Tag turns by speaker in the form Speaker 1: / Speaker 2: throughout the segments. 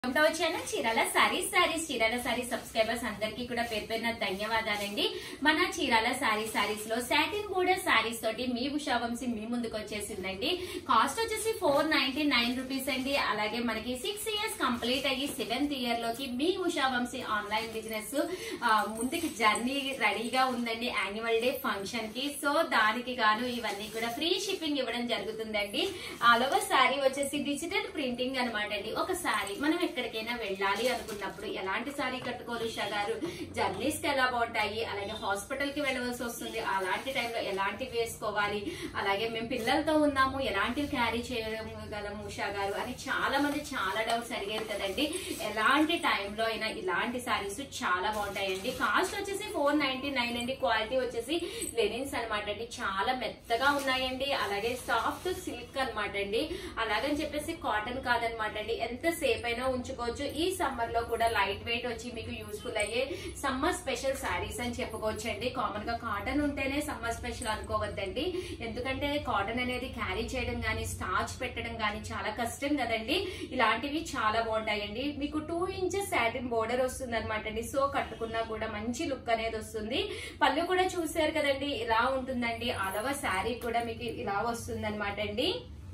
Speaker 1: welcome to our channel Chirala sarees sarees Chirala saree subscribers అందరికీ కూడా పేరు పేరున ధన్యవాదాలండి మన చీరాల సారీ సారీస్ లో సాటిన్ బోర్డర్ సారీస్ తోటి మీ ఉషా వంశీ మీ ముందుకు వచ్చేసిందండి కాస్ట్ వచ్చేసి ఫోర్ నైన్టీ నైన్ రూపీస్ అండి అలాగే మనకి సిక్స్ ఇయర్స్ కంప్లీట్ అయ్యి సెవెంత్ ఇయర్ లోకి మీ ఉషా వంశీ ఆన్లైన్ బిజినెస్ ముందుకి జర్నీ రెడీగా ఉందండి యాన్యువల్ డే ఫంక్షన్ కి సో దానికి గాను ఇవన్నీ కూడా ఫ్రీ షిప్పింగ్ ఇవ్వడం జరుగుతుందండి ఆల్ ఓవర్ శారీ వచ్చేసి డిజిటల్ ప్రింటింగ్ అనమాట అండి ఒక శారీ మనం ఎక్కడికైనా వెళ్ళాలి అనుకున్నప్పుడు ఎలాంటి శారీ కట్టుకోవాలి ఉషా గారు జర్నీస్ కి ఎలా బాగుంటాయి అలాగే హాస్పిటల్ కి వెళ్ళవలసి వస్తుంది అలాంటి టైంలో ఎలాంటివి వేసుకోవాలి అలాగే మేము పిల్లలతో ఉన్నాము ఎలాంటివి క్యారీ చేయగలము ఉషా గారు అని చాలా మంది చాలా డౌట్స్ అడిగారు కదండి ఎలాంటి టైంలో అయినా ఇలాంటి శారీస్ చాలా బాగుంటాయండి కాస్ట్ వచ్చేసి ఫోర్ నైన్టీ నైన్ అండి క్వాలిటీ వచ్చేసి లెనిన్స్ అనమాట అండి చాలా మెత్తగా ఉన్నాయండి అలాగే సాఫ్ట్ సిల్క్ అనమాట అండి అలాగని చెప్పేసి కాటన్ కాదనమాట అండి ఎంత సేపు అయినా ఉంచుకోవచ్చు ఈ సమ్మర్ లో కూడా లైట్ వెయిట్ వచ్చి మీకు యూస్ఫుల్ అయ్యే సమ్మర్ స్పెషల్ శారీస్ అని చెప్పుకోవచ్చు అండి కామన్ గా కాటన్ ఉంటేనే సమ్మర్ స్పెషల్ అనుకోవద్దండి ఎందుకంటే కాటన్ అనేది క్యారీ చేయడం గానీ స్టార్చ్ పెట్టడం గానీ చాలా కష్టం కదండి ఇలాంటివి చాలా బాగుంటాయండి మీకు టూ ఇంచెస్ సాటిన్ బోర్డర్ వస్తుంది అనమాట అండి సో కట్టుకున్నా కూడా మంచి లుక్ అనేది వస్తుంది పళ్ళు కూడా చూసారు కదండి ఇలా ఉంటుందండి అలవ శారీ కూడా మీకు ఇలా వస్తుంది అనమాట అండి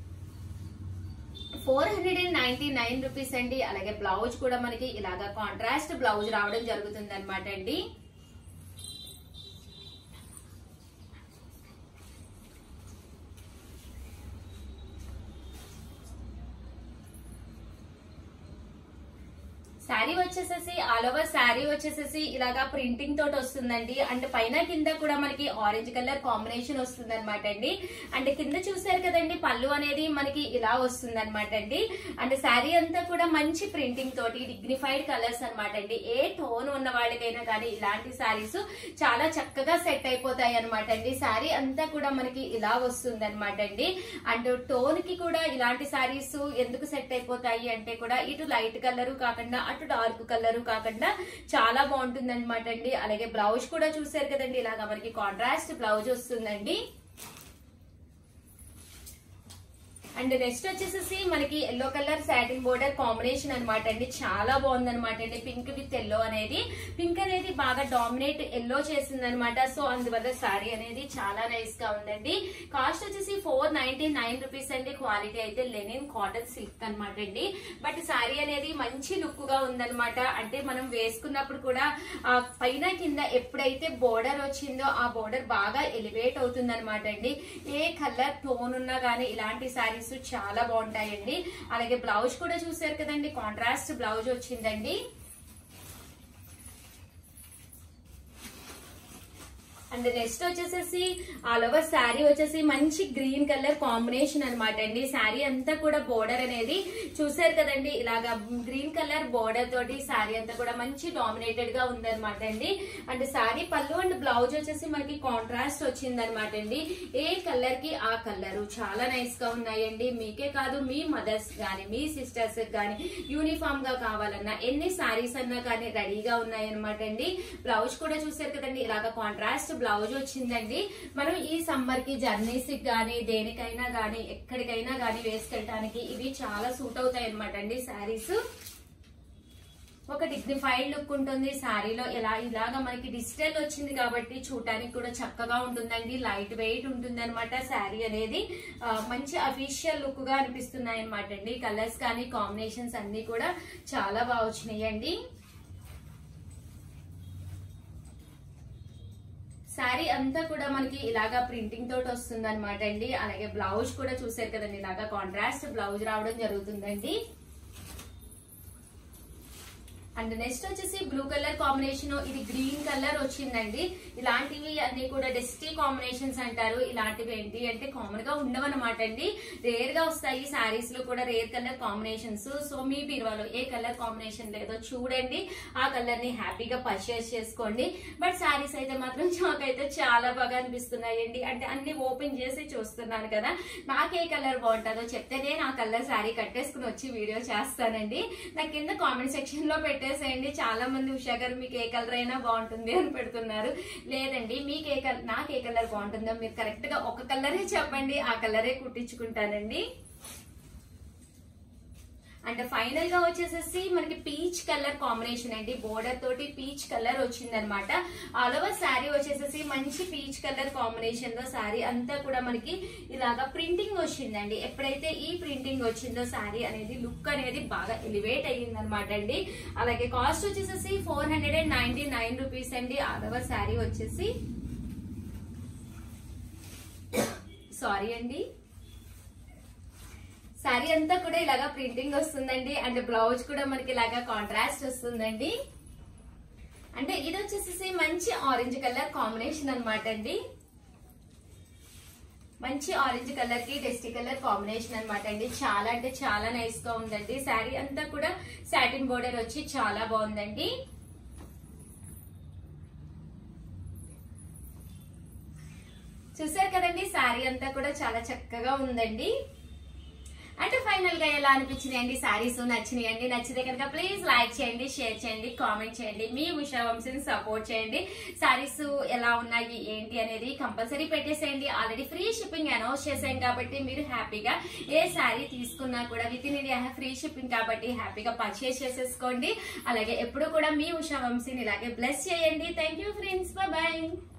Speaker 1: four hundred and ninety nine rupees అండి అలాగే బ్లౌజ్ కూడా మనకి ఇలాగా కాంట్రాస్ట్ బ్లౌజ్ రావడం జరుగుతుంది అనమాట అండి శారీ వచ్చేసేసి ఆల్ ఓవర్ శారీ వచ్చేసేసి ఇలాగా ప్రింటింగ్ తోటి వస్తుందండి అంటే పైన కింద కూడా మనకి ఆరెంజ్ కలర్ కాంబినేషన్ వస్తుంది అనమాట అండి అంటే కింద చూసారు కదండి పళ్ళు అనేది మనకి ఇలా వస్తుంది అనమాట అండి అంటే శారీ అంతా కూడా మంచి ప్రింటింగ్ తోటి డిగ్నిఫైడ్ కలర్స్ అనమాట అండి ఏ టోన్ ఉన్న వాళ్ళకైనా కానీ ఇలాంటి శారీస్ చాలా చక్కగా సెట్ అయిపోతాయి అనమాట అండి శారీ అంతా కూడా మనకి ఇలా వస్తుంది అనమాట అండి అండ్ టోన్ కి కూడా ఇలాంటి శారీస్ ఎందుకు సెట్ అయిపోతాయి అంటే కూడా ఇటు లైట్ కలర్ కాకుండా అటు డార్క్ కలర్ కాకుండా చాలా బాగుంటుంది అనమాట అండి అలాగే బ్లౌజ్ కూడా చూసారు కదండి ఇలాగా మనకి కాంట్రాస్ట్ బ్లౌజ్ వస్తుందండి అండ్ నెక్స్ట్ వచ్చేసేసి మనకి yellow colour satin border combination అనమాట అండి చాలా బాగుంది అనమాట అండి పింక్ విత్ ఎల్లో అనేది పింక్ అనేది బాగా డామినేట్ ఎల్లో చేసింది అనమాట సో అందువల్ల సారీ అనేది చాలా నైస్ గా ఉందండి కాస్ట్ వచ్చేసి ఫోర్ నైన్టీ నైన్ రూపీస్ అండి క్వాలిటీ అయితే లెనిన్ కాటన్ సిల్క్ అనమాట అండి బట్ సారీ అనేది మంచి లుక్ గా ఉందన్నమాట అంటే మనం వేసుకున్నప్పుడు కూడా ఆ పైన కింద ఎప్పుడైతే బోర్డర్ వచ్చిందో ఆ బోర్డర్ బాగా ఎలివేట్ అవుతుంది అనమాట అండి ఏ కలర్ టోన్ ఉన్నా కానీ ఇలాంటి సారీస్ చాలా బాగుంటాయండి అలాగే బ్లౌజ్ కూడా చూసారు కదండి కాంట్రాస్ట్ బ్లౌజ్ వచ్చిందండి అండ్ నెక్స్ట్ వచ్చేసేసి ఆల్ ఓవర్ శారీ వచ్చేసి మంచి గ్రీన్ కలర్ కాంబినేషన్ అనమాట అండి శారీ అంతా కూడా బోర్డర్ అనేది చూసారు కదండి ఇలాగా గ్రీన్ కలర్ బోర్డర్ తోటి శారీ అంతా కూడా మంచి డామినేటెడ్ గా ఉందన్నమాట అండి అండ్ శారీ పళ్ళు అండ్ బ్లౌజ్ వచ్చేసి మనకి కాంట్రాస్ట్ వచ్చింది అనమాట అండి ఏ కలర్ కి ఆ కలర్ చాలా నైస్ గా ఉన్నాయండి మీకే కాదు మీ మదర్స్ గాని మీ సిస్టర్స్ గాని యూనిఫామ్ గా కావాలన్నా ఎన్ని శారీస్ అన్నా కానీ రెడీగా ఉన్నాయన్నమాట అండి బ్లౌజ్ కూడా చూసారు కదండి ఇలాగా కాంట్రాస్ట్ బ్లౌజ్ వచ్చిందండి మనం ఈ సమ్మర్ కి జర్నీస్ గానీ దేనికైనా గానీ ఎక్కడికైనా గానీ వేసుకెళ్ళడానికి ఇవి చాలా సూట్ అవుతాయి అనమాట అండి శారీస్ ఒక డిగ్నిఫైడ్ లుక్ ఉంటుంది శారీలో ఎలా ఇలాగా మనకి డిజిటల్ వచ్చింది కాబట్టి చూడటానికి కూడా చక్కగా ఉంటుందండి లైట్ వెయిట్ ఉంటుంది అనమాట శారీ అనేది ఆ, మంచి అఫీషియల్ లుక్ గా అనిపిస్తున్నాయి అనమాట అండి కలర్స్ కానీ కాంబినేషన్స్ అన్ని కూడా చాలా బాగా వచ్చినాయండి శారీ అంతా కూడా మనకి ఇలాగా ప్రింటింగ్ తోటి వస్తుంది అనమాట అండి అలాగే బ్లౌజ్ కూడా చూసారు కదండి ఇలాగా కాంట్రాస్ట్ బ్లౌజ్ రావడం జరుగుతుందండి అండ్ నెక్స్ట్ వచ్చేసి బ్లూ కలర్ కాంబినేషన్ ఇది గ్రీన్ కలర్ వచ్చిందండి ఇలాంటివి అన్ని కూడా డెస్టీ కాంబినేషన్స్ అంటారు ఇలాంటివి ఏంటి అంటే కామన్ గా ఉండవన్నమాట అండి రేర్ గా వస్తాయి శారీస్ లో కూడా రేర్ కలర్ కాంబినేషన్స్ సో మీ బీరువాలో ఏ కలర్ కాంబినేషన్ లేదో చూడండి ఆ కలర్ ని హ్యాపీగా పర్చేస్ చేసుకోండి బట్ శారీస్ అయితే మాత్రం నాకైతే చాలా బాగా అనిపిస్తున్నాయండి అంటే అన్ని ఓపెన్ చేసి చూస్తున్నాను కదా నాకు ఏ కలర్ బాగుంటుందో చెప్తేనే నా కలర్ శారీ కట్టేసుకుని వచ్చి వీడియో చేస్తానండి నాకు కింద కామెంట్ సెక్షన్ లో పెట్టేసేయండి చాలా మంది ఉషా గారు మీకు ఏ కలర్ అయినా బాగుంటుంది అని పెడుతున్నారు లేదండి మీకు ఏ కలర్ నాకు ఏ కలర్ బాగుంటుందో మీరు కరెక్ట్ గా ఒక కలరే చెప్పండి ఆ కలరే కుట్టించుకుంటానండి అంటే ఫైనల్ గా వచ్చేసేసి మనకి పీచ్ కలర్ కాంబినేషన్ అండి బోర్డర్ తోటి పీచ్ కలర్ వచ్చిందనమాట ఆల్ ఓవర్ శారీ వచ్చేసేసి మంచి పీచ్ కలర్ కాంబినేషన్ లో శారీ అంతా కూడా మనకి ఇలాగా ప్రింటింగ్ వచ్చిందండి ఎప్పుడైతే ఈ ప్రింటింగ్ వచ్చిందో శారీ అనేది లుక్ అనేది బాగా ఎలివేట్ అయ్యింది అనమాట అండి అలాగే కాస్ట్ వచ్చేసేసి four hundred and ninety nine rupees అండి ఆల్ ఓవర్ శారీ వచ్చేసి సారీ అండి శారీ అంతా కూడా ఇలాగా ప్రింటింగ్ వస్తుందండి అండ్ బ్లౌజ్ కూడా మనకి ఇలాగా కాంట్రాస్ట్ వస్తుందండి అంటే ఇది వచ్చేసి మంచి ఆరెంజ్ కలర్ కాంబినేషన్ అనమాట అండి మంచి ఆరెంజ్ కలర్ కి డెస్టీ కలర్ కాంబినేషన్ అనమాట అండి చాలా అంటే చాలా నైస్ గా ఉందండి శారీ అంతా కూడా సాటిన్ బోర్డర్ వచ్చి చాలా బాగుందండి చూసారు కదండి శారీ అంతా కూడా చాలా చక్కగా ఉందండి అంటే ఫైనల్ గా ఎలా అనిపించినాయి అండి శారీస్ నచ్చినాయి అండి నచ్చితే కనుక ప్లీజ్ లైక్ చేయండి షేర్ చేయండి కామెంట్ చేయండి మీ ఉషా వంశీని సపోర్ట్ చేయండి శారీస్ ఎలా ఉన్నాయి ఏంటి అనేది కంపల్సరీ పెట్టేసేయండి ఆల్రెడీ ఫ్రీ షిప్పింగ్ అనౌన్స్ చేసాం కాబట్టి మీరు హ్యాపీగా ఏ శారీ తీసుకున్నా కూడా with in India free shipping కాబట్టి హ్యాపీగా పర్చేస్ చేసేసుకోండి అలాగే ఎప్పుడు కూడా మీ ఉషా వంశీని ఇలాగే బ్లెస్ చేయండి థ్యాంక్ యూ ఫ్రెండ్స్ బాయ్